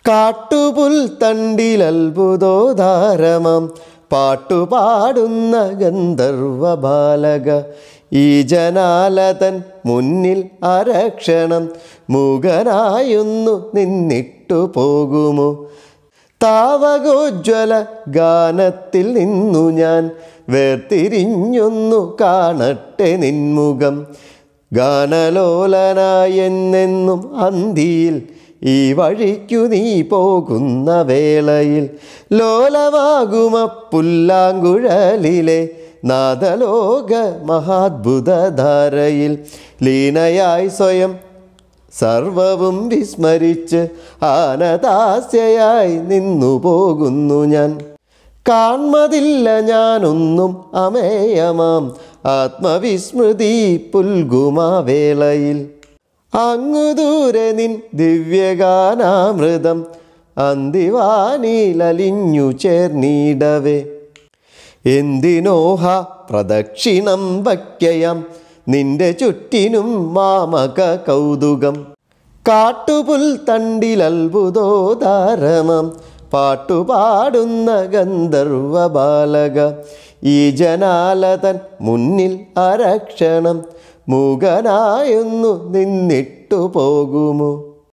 കാട്ടുപുൽ തണ്ടിലത്ഭുതോധാരമം പാട്ടുപാടുന്ന ഗന്ധർവ ബാലക ഈ ജനാലതൻ മുന്നിൽ അരക്ഷണം മുഖനായൊന്നു നിന്നിട്ടു പോകുമോ താവകോജ്വല ഗാനത്തിൽ നിന്നു ഞാൻ വേർതിരിഞ്ഞൊന്നു കാണട്ടെ നിൻമുഖം ഗാനലോലനായെന്നെന്നും അന്തിയിൽ ഈ വഴിക്കു നീ പോകുന്ന വേളയിൽ ലോലമാകുമ പുല്ലാങ്കുഴലിലെ നാദലോക മഹാത്ഭുതധാരയിൽ ലീനയായി സ്വയം സർവവും വിസ്മരിച്ച് ആനദാസ്യയായി നിന്നു പോകുന്നു ഞാൻ കാൺമതില്ല ഞാനൊന്നും അമേയമാം ആത്മവിസ്മൃതി പുൽകുമാ വേളയിൽ അങ്ങു ദൂരെ നിൻ ദിവ്യഗാനാമൃതം അന്തിവാനിലലിഞ്ഞു ചേർന്നിടവേ എന്തിനോഹ പ്രദക്ഷിണം വയ്ക്കയാം നിന്റെ ചുറ്റിനും മാമക കൗതുകം കാട്ടുപുൽ തണ്ടിലത്ഭുതോധാരമം പാട്ടുപാടുന്ന ഗന്ധർവ ബാലക ഈ ജനാലതൻ മുന്നിൽ അരക്ഷണം മൂകനായൊന്നു നിന്നിട്ടു പോകുമോ